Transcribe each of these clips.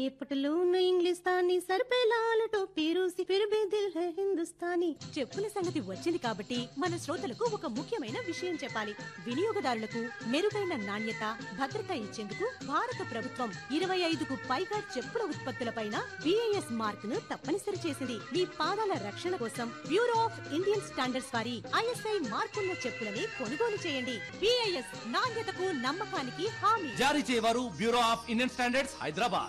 పటలూన్ ఇంగ్లీస్తానీ సర్ పే లాల్ టోపీ రూసి ఫిర్ భీ దిల్ హై హిందుస్తానీ చెప్పుల సంగతి వచ్చింది కాబట్టి మన శ్రోతలకు ఒక ముఖ్యమైన విషయం చెప్పాలి వినియోగదారులకు మెరుగైన నాణ్యత భద్రత ఇచ్చేందుకు భారత ప్రభుత్వం ఇరవై ఐదుకు పైగా చెప్పుల ఉత్పత్తులపైన బిఐఎస్ మార్క్ ను తప్పనిసరి చేసింది మీ పాదాల రక్షణ కోసం బ్యూరో ఆఫ్ ఇండియన్ స్టాండర్డ్స్ వారి ఐఎస్ఐ మార్కున్న చెప్పులని కొనుగోలు చేయండి బిఐఎస్ నాణ్యతకు నమ్మకానికి హామీ జారీ చేయవారు bureau of Indian standards Hyderabad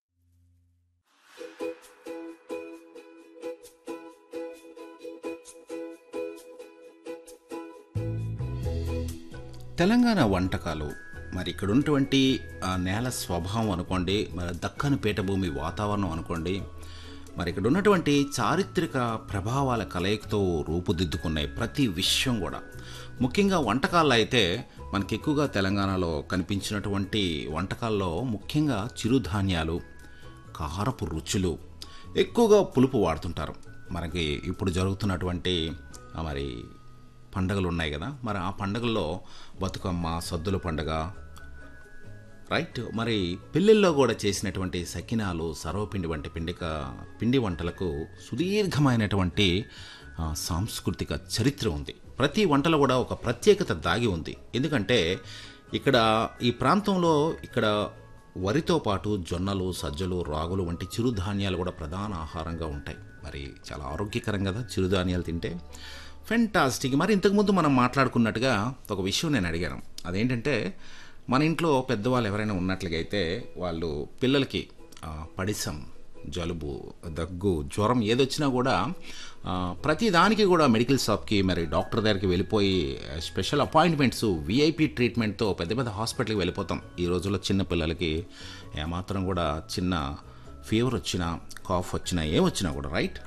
Telangana వంటకాలు మరి ఇక్కడ ఉన్నటువంటి ఆ నేల స్వభావం అనుకోండి మరి దక్కని పీఠభూమి వాతావరణం అనుకోండి మరి ఇక్కడ ఉన్నటువంటి చారిత్రక ప్రభావాల కలయికతో రూపుదిద్దుకున్నాయి ప్రతి విషయం కూడా ముఖ్యంగా వంటకాల్లో అయితే మనకి ఎక్కువగా తెలంగాణలో కనిపించినటువంటి వంటకాల్లో ముఖ్యంగా చిరుధాన్యాలు కారపు రుచులు ఎక్కువగా పులుపు వాడుతుంటారు మనకి ఇప్పుడు జరుగుతున్నటువంటి ఆ మరి పండగలు ఉన్నాయి కదా మరి ఆ పండగల్లో బతుకమ్మ సద్దుల పండగ రైట్ మరి పెళ్ళిళ్ళలో కూడా చేసినటువంటి సకినాలు సర్వపిండి వంటి పిండిక పిండి వంటలకు సుదీర్ఘమైనటువంటి ఆ, సాంస్కృతిక చరిత్ర ఉంది ప్రతి వంటలో కూడా ఒక ప్రత్యేకత దాగి ఉంది ఎందుకంటే ఇక్కడ ఈ ప్రాంతంలో ఇక్కడ వరితో పాటు జొన్నలు సజ్జలు రాగులు వంటి చిరుధాన్యాలు కూడా ప్రధాన ఆహారంగా ఉంటాయి మరి చాలా ఆరోగ్యకరం కదా చిరుధాన్యాలు తింటే ఫెంటాస్టిక్ మరి ఇంతకుముందు మనం మాట్లాడుకున్నట్టుగా ఒక విషయం నేను అడిగాను అదేంటంటే మన ఇంట్లో పెద్దవాళ్ళు ఎవరైనా ఉన్నట్లుగా అయితే వాళ్ళు పిల్లలకి ఆ, పడిసం జలుబు దగ్గు జ్వరం ఏదొచ్చినా కూడా ఆ, ప్రతి దానికి కూడా మెడికల్ షాప్కి మరి డాక్టర్ దగ్గరికి వెళ్ళిపోయి స్పెషల్ అపాయింట్మెంట్స్ విఐపి ట్రీట్మెంట్తో పెద్ద పెద్ద హాస్పిటల్కి వెళ్ళిపోతాం ఈ రోజుల్లో చిన్న పిల్లలకి ఏమాత్రం కూడా చిన్న ఫీవర్ వచ్చినా కాఫ్ వచ్చినా ఏమొచ్చినా కూడా రైట్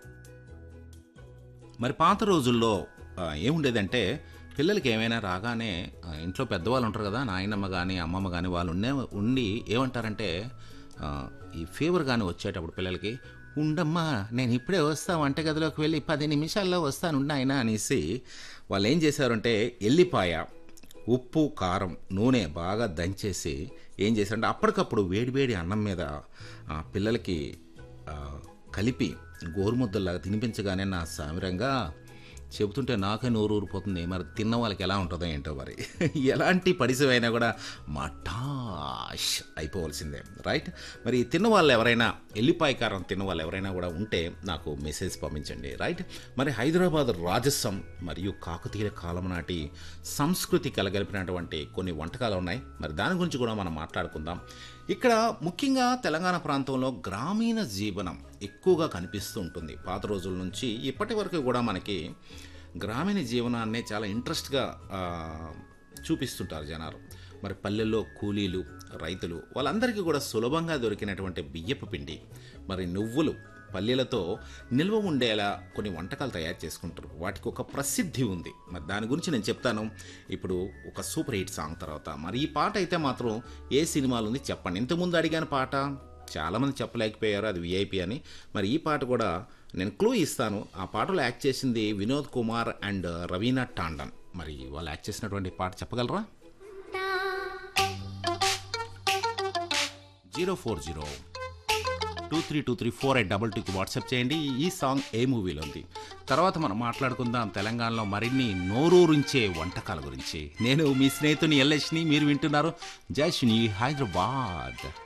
మరి పాత రోజుల్లో ఆ, ఏముండేదంటే పిల్లలకి ఏమైనా రాగానే ఆ, ఇంట్లో పెద్దవాళ్ళు ఉంటారు కదా నాయనమ్మ కానీ అమ్మమ్మ కానీ వాళ్ళు ఉండే ఉండి ఏమంటారంటే ఆ, ఈ ఫీవర్ కానీ వచ్చేటప్పుడు పిల్లలకి ఉండమ్మా నేను ఇప్పుడే వస్తా వంటగదిలోకి వెళ్ళి పది నిమిషాల్లో వస్తాను నాయన అనేసి వాళ్ళు ఏం చేశారంటే ఎల్లిపాయ ఉప్పు కారం నూనె బాగా దంచేసి ఏం చేశారంటే అప్పటికప్పుడు వేడివేడి అన్నం మీద ఆ, పిల్లలకి ఆ, కలిపి గోరుముద్దల్లాగా తినిపించగానే నా సామిరంగా చెబుతుంటే నాకే నోరు ఊరిపోతుంది మరి తిన్న వాళ్ళకి ఎలా ఉంటుందో ఏంటో మరి ఎలాంటి పరిసమైనా కూడా మటాష్ అయిపోవలసిందే రైట్ మరి తిన్న వాళ్ళు ఎవరైనా ఎల్లిపాయ కారం తిన్న వాళ్ళు ఎవరైనా కూడా ఉంటే నాకు మెసేజ్ పంపించండి రైట్ మరి హైదరాబాద్ రాజస్వం మరియు కాకతీయ కాలం నాటి సంస్కృతి కలగలిపినటువంటి కొన్ని వంటకాలు ఉన్నాయి మరి దాని గురించి కూడా మనం మాట్లాడుకుందాం ఇక్కడ ముఖ్యంగా తెలంగాణ ప్రాంతంలో గ్రామీణ జీవనం ఎక్కువగా కనిపిస్తూ ఉంటుంది పాత రోజుల నుంచి ఇప్పటి వరకు కూడా మనకి గ్రామీణ జీవనాన్నే చాలా ఇంట్రెస్ట్గా ఆ, చూపిస్తుంటారు జనాలు మరి పల్లెల్లో కూలీలు రైతులు వాళ్ళందరికీ కూడా సులభంగా దొరికినటువంటి బియ్యపు పిండి మరి నువ్వులు పల్లెలతో నిల్వ ఉండేలా కొన్ని వంటకాలు తయారు చేసుకుంటారు వాటికి ఒక ప్రసిద్ధి ఉంది మరి దాని గురించి నేను చెప్తాను ఇప్పుడు ఒక సూపర్ హిట్ సాంగ్ తర్వాత మరి ఈ పాట అయితే మాత్రం ఏ సినిమాలు ఉంది చెప్పండి ఇంతకుముందు అడిగాను పాట చాలామంది చెప్పలేకపోయారు అది విఐపి అని మరి ఈ పాట కూడా నేను క్లూ ఇస్తాను ఆ పాటలో యాక్ట్ చేసింది వినోద్ కుమార్ అండ్ రవీనా టాండన్ మరి వాళ్ళు యాక్ట్ చేసినటువంటి పాట చెప్పగలరా zero four zero two three two three four eight double టూకి వాట్సాప్ చేయండి ఈ సాంగ్ ఏ మూవీలో ఉంది తర్వాత మనం మాట్లాడుకుందాం తెలంగాణలో మరిన్ని నోరూరించే వంటకాల గురించి నేను మీ స్నేహితుని ఎల్ఎస్ని మీరు వింటున్నారు జై శ్రీ హైదరాబాద్